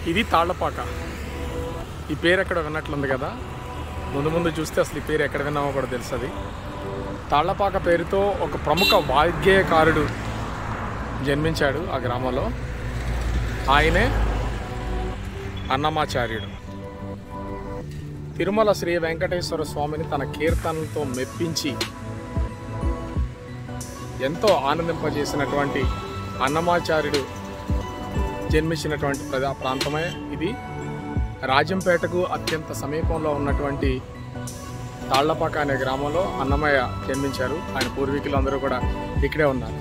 ఇది తాళ్లపాక ఈ పేరు ఎక్కడ విన్నట్లుంది కదా ముందు ముందు చూస్తే అసలు ఈ పేరు ఎక్కడ విన్నామో కూడా తెలుస్తుంది తాళ్లపాక పేరుతో ఒక ప్రముఖ వాగ్గేయకారుడు జన్మించాడు ఆ గ్రామంలో ఆయనే అన్నమాచార్యుడు తిరుమల శ్రీ వెంకటేశ్వర స్వామిని తన కీర్తనలతో మెప్పించి ఎంతో ఆనందింపజేసినటువంటి అన్నమాచార్యుడు జన్మించినటువంటి ప్రజా ప్రాంతమే ఇది రాజంపేటకు అత్యంత సమీపంలో ఉన్నటువంటి తాళ్లపాక అనే గ్రామంలో అన్నమయ్య జన్మించారు ఆయన పూర్వీకులు అందరూ కూడా ఇక్కడే ఉన్నారు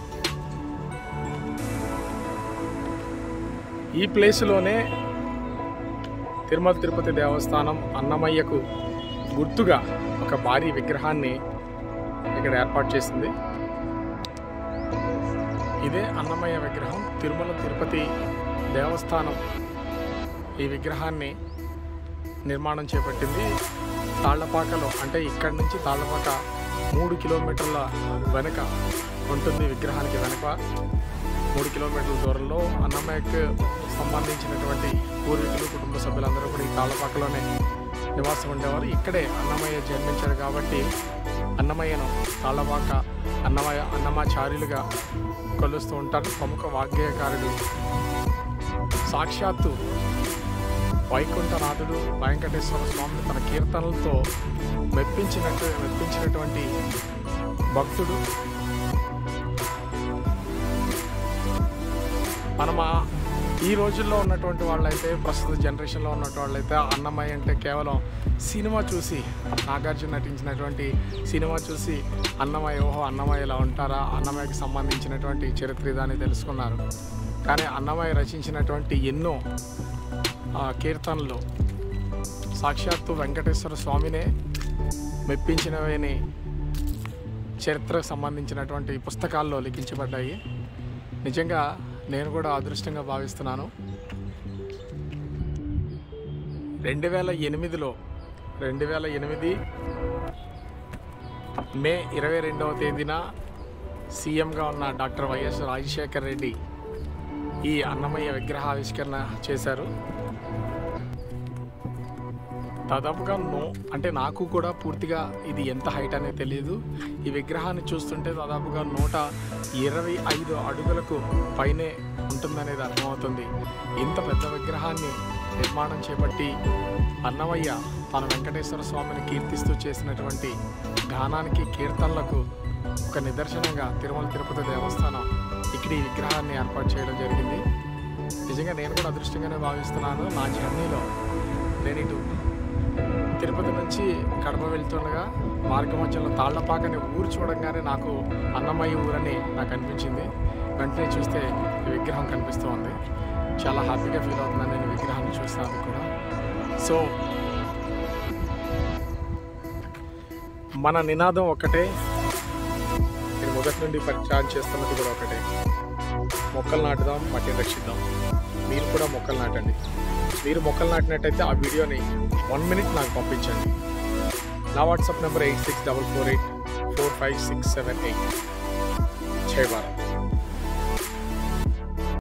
ఈ ప్లేస్లోనే తిరుమల తిరుపతి దేవస్థానం అన్నమయ్యకు గుర్తుగా ఒక భారీ విగ్రహాన్ని ఇక్కడ ఏర్పాటు చేసింది ఇదే అన్నమయ్య విగ్రహం తిరుమల తిరుపతి దేవస్థానం ఈ విగ్రహాన్ని నిర్మాణం చేపట్టింది తాళ్లపాకలో అంటే ఇక్కడి నుంచి తాళ్లపాక మూడు కిలోమీటర్ల వెనుక ఉంటుంది విగ్రహానికి వెనుక మూడు కిలోమీటర్ల దూరంలో అన్నమయ్యకు సంబంధించినటువంటి పూర్వీకులు కుటుంబ సభ్యులందరూ కూడా ఈ తాళ్లపాకలోనే నివాసం ఉండేవారు ఇక్కడే అన్నమయ్య జన్మించారు కాబట్టి అన్నమయ్యను తాళ్లపాక అన్నమయ్య అన్నమాచార్యులుగా కొలుస్తూ ఉంటారు ప్రముఖ వాగ్గేయకారుడు సాక్షాత్తు వైకుంఠనాథుడు వెంకటేశ్వర స్వామిని తన కీర్తనలతో మెప్పించినట్టు మెప్పించినటువంటి భక్తుడు మనం ఆ- ఈ రోజుల్లో ఉన్నటువంటి వాళ్ళైతే ప్రస్తుత జనరేషన్లో ఉన్నటువంటి వాళ్ళైతే అన్నమయ్య అంటే కేవలం సినిమా చూసి నాగార్జున నటించినటువంటి సినిమా చూసి అన్నమయ్య ఓహో అన్నమయ్య ఇలా ఉంటారా అన్నమయ్యకి సంబంధించినటువంటి చరిత్ర ఇదని తెలుసుకున్నారు కానీ అన్నమయ్య రచించినటువంటి ఎన్నో ఆ, కీర్తనలు సాక్షాత్తు వెంకటేశ్వర స్వామినే మెప్పించినవని చరిత్రకు సంబంధించినటువంటి పుస్తకాల్లో లిఖించబడ్డాయి నిజంగా నేను కూడా అదృష్టంగా భావిస్తున్నాను రెండు వేల ఎనిమిదిలో రెండు వేల ఎనిమిది మే ఇరవై రెండవ తేదీన సీఎంగా ఉన్న డాక్టర్ వైఎస్ రాజశేఖర్ రెడ్డి ఈ అన్నమయ్య విగ్రహావిష్కరణ చేశారు దాదాపుగా నో అంటే నాకు కూడా పూర్తిగా ఇది ఎంత హైట్ అనేది తెలియదు ఈ విగ్రహాన్ని చూస్తుంటే దాదాపుగా నూట ఇరవై ఐదు అడుగులకు పైనే ఉంటుందనేది అర్థమవుతుంది ఇంత పెద్ద విగ్రహాన్ని నిర్మాణం చేపట్టి అన్నమయ్య తన వెంకటేశ్వర స్వామిని కీర్తిస్తూ చేసినటువంటి గానానికి కీర్తనలకు ఒక నిదర్శనంగా తిరుమల తిరుపతి దేవస్థానం ఇక్కడ ఈ విగ్రహాన్ని ఏర్పాటు చేయడం జరిగింది నిజంగా నేను కూడా అదృష్టంగానే భావిస్తున్నాను నా జర్నీలో నేను ఇటు తిరుపతి నుంచి కడప వెళ్తుండగా మార్గ మధ్యలో తాళ్లపాకని ఊరు చూడంగానే నాకు అన్నమయ్య ఊరని నాకు అనిపించింది వెంటనే చూస్తే ఈ విగ్రహం కనిపిస్తూ ఉంది చాలా హ్యాపీగా ఫీల్ అవుతున్నాను నేను ఈ విగ్రహాన్ని చూసినందుకు కూడా సో మన నినాదం ఒకటే నేను మొదటి నుండి పరిచయం చేస్తున్నది కూడా ఒకటే మొక్కలు నాటుదాం మట్టిని రక్షిద్దాం మీరు కూడా మొక్కలు నాటండి మీరు మొక్కలు నాటినట్టయితే ఆ వీడియోని వన్ మినిట్ నాకు పంపించండి నా WhatsApp number eight six double four eight four five six seven eight Jai Bharat